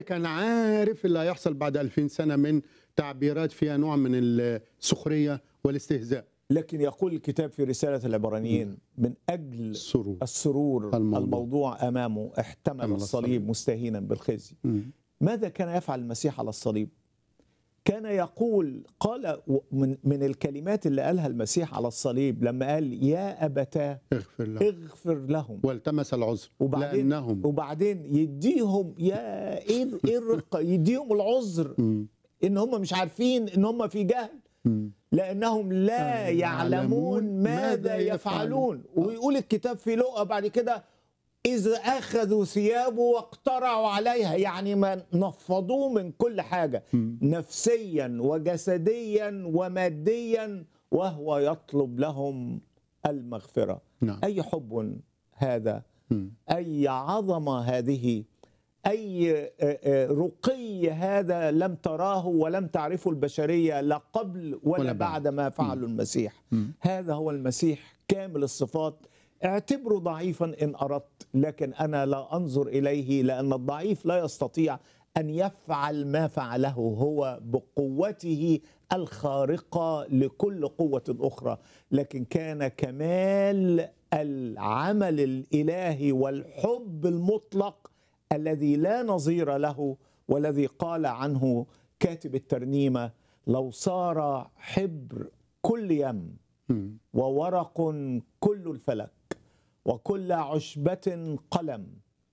كان عارف اللي هيحصل بعد 2000 سنة من تعبيرات فيها نوع من السخرية والاستهزاء لكن يقول الكتاب في رسالة العبرانيين من أجل السرور السرور الموضوع. الموضوع, الموضوع أمامه احتمل حمل الصليب الصليب. مستهينا بالخزي مم. ماذا كان يفعل المسيح على الصليب كان يقول قال و- من, من الكلمات اللي قالها المسيح على الصليب لما قال يا أبتاه اغفر له اغفر لهم والتمس العذر وبعدين لأنهم وبعدين يديهم يا ايه ايه الرقه يديهم العذر مم. ان هم مش عارفين ان هم في جهل مم. لانهم لا يعلمون يعلمون ماذا ماذا يفعلون ويقول الكتاب في لقا بعد كده إذا أخذوا ثيابه واقترعوا عليها يعني ما نفضوه من كل حاجة مم. نفسيا وجسديا وماديا وهو يطلب لهم المغفرة نعم أي حب هذا مم. أي عظمة هذه أي آه، آه، رقي هذا لم تراه ولم تعرفه البشرية لا قبل ولا, ولا بعد. بعد ما فعله المسيح مم. هذا هو المسيح كامل الصفات اعتبره ضعيفا إن أردت لكن أنا لا أنظر إليه لأن الضعيف لا يستطيع أن يفعل ما فعله هو بقوته الخارقة لكل قوة أخرى لكن كان كمال العمل الإلهي والحب المطلق الذي لا نظير له والذي قال عنه كاتب الترنيمة لو صار حبر كل يم مم. وورق كل الفلك وكل عشبة قلم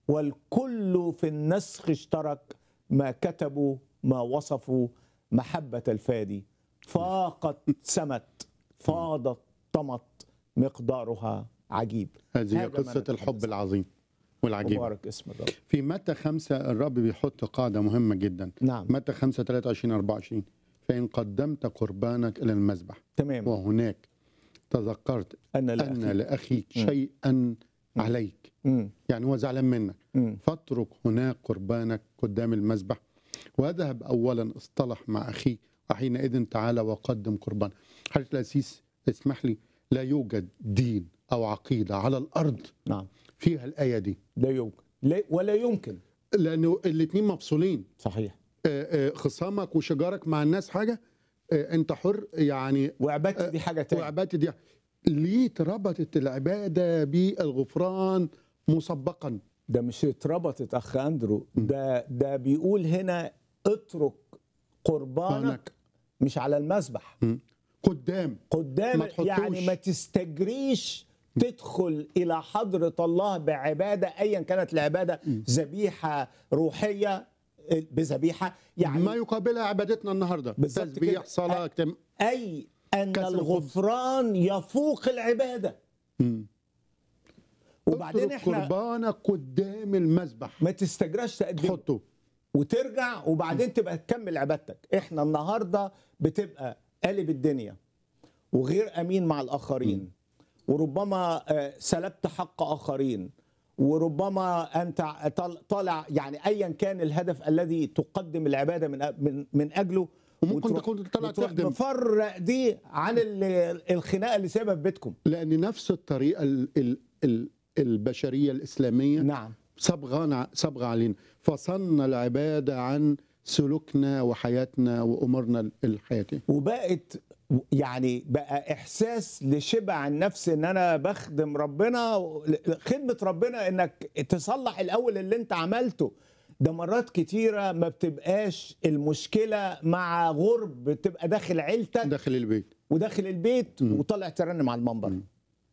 والكل في النسخ اشترك ما كتبوا ما وصفوا محبة الفادي فاقت سمت فاضت طمت مقدارها عجيب هذه هذا ما قصة نتحدث الحب عنه. العظيم والعجيب مبارك اسم الرب في متى خمسة الرب بيحط قاعدة مهمة جدا نعم متى 5 23 24 فإن قدمت قربانك إلى المذبح تمام وهناك تذكرت أنا لا أن أخي. لأخيك مم. شيئا عليك مم. يعني هو زعلان منك مم. فاترك هناك قربانك قدام المذبح واذهب أولا اصطلح مع أخيك وحينئذ تعالى وقدم قربان حضرة الأسيس اسمح لي لا يوجد دين أو عقيدة على الأرض نعم فيها الآية دي لا يمكن لا ولا يمكن لأنه الاتنين مفصولين صحيح آه، آه، خصامك وشجارك مع الناس حاجة آه، أنت حر يعني وعبادتي دي حاجة تانية وعبادة دي ليه اتربطت العبادة بالغفران مسبقا ده مش اتربطت اخ اندرو ده ده بيقول هنا اترك قربانك قربانك. مش على المذبح قدام قدام ما تحطوش. يعني ما تستجريش تدخل الى حضره الله بعباده ايا كانت العباده ذبيحه روحيه بذبيحه يعني ما يقابلها عبادتنا النهارده بالظبط تسبيح كده. صلاه اجتماع اي ان كسر الخبز. الغفران يفوق العباده مم. وبعدين اترك احنا قربانك قدام المذبح ما تستجراش تقدم تحطه وترجع وبعدين تبقى تكمل عبادتك احنا النهارده بتبقى قالب الدنيا وغير امين مع الاخرين وربما آه، سلبت حق اخرين وربما انت طال- طالع يعني ايا كان الهدف الذي تقدم العباده من أ- من من اجله وممكن وتروح- تكون طالع وتروح تخدم. مفرق دي عن ال- الخناقه اللي سايبها في بيتكم لان نفس الطريقه ال ال ال البشريه الاسلاميه نعم صبغه صبغه علينا فصلنا العباده عن سلوكنا وحياتنا وامورنا الحياتيه وبقت يعني بقى احساس لشبع النفس ان انا بخدم ربنا خدمه ربنا انك تصلح الاول اللي انت عملته ده مرات كتيره ما بتبقاش المشكله مع غرب بتبقى داخل عيلتك داخل البيت وداخل البيت مم. وطالع ترنم على المنبر مم.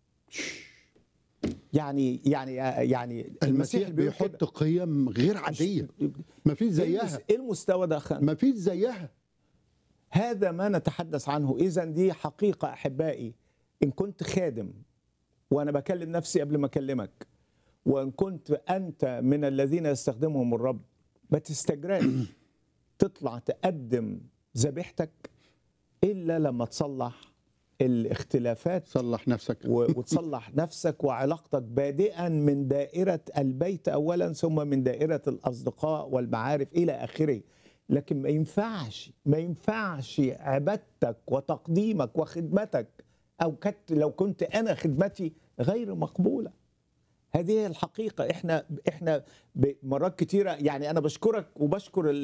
يعني يعني يعني المسيح بيقول بيحط كده. قيم غير عاديه ما فيش ايه زيها المس- إيه المستوى ده يا أخي؟ ما فيش زيها هذا ما نتحدث عنه اذا دي حقيقه احبائي ان كنت خادم وانا بكلم نفسي قبل ما اكلمك وان كنت انت من الذين يستخدمهم الرب ما تستجراش تطلع تقدم ذبيحتك الا لما تصلح الاختلافات صلح نفسك و- وتصلح نفسك وعلاقتك بادئا من دائرة البيت أولا ثم من دائرة الأصدقاء والمعارف إلى آخره لكن ما ينفعش ما ينفعش عبادتك وتقديمك وخدمتك أو كت لو كنت أنا خدمتي غير مقبولة هذه هي الحقيقه احنا احنا مرات كتيره يعني انا بشكرك وبشكر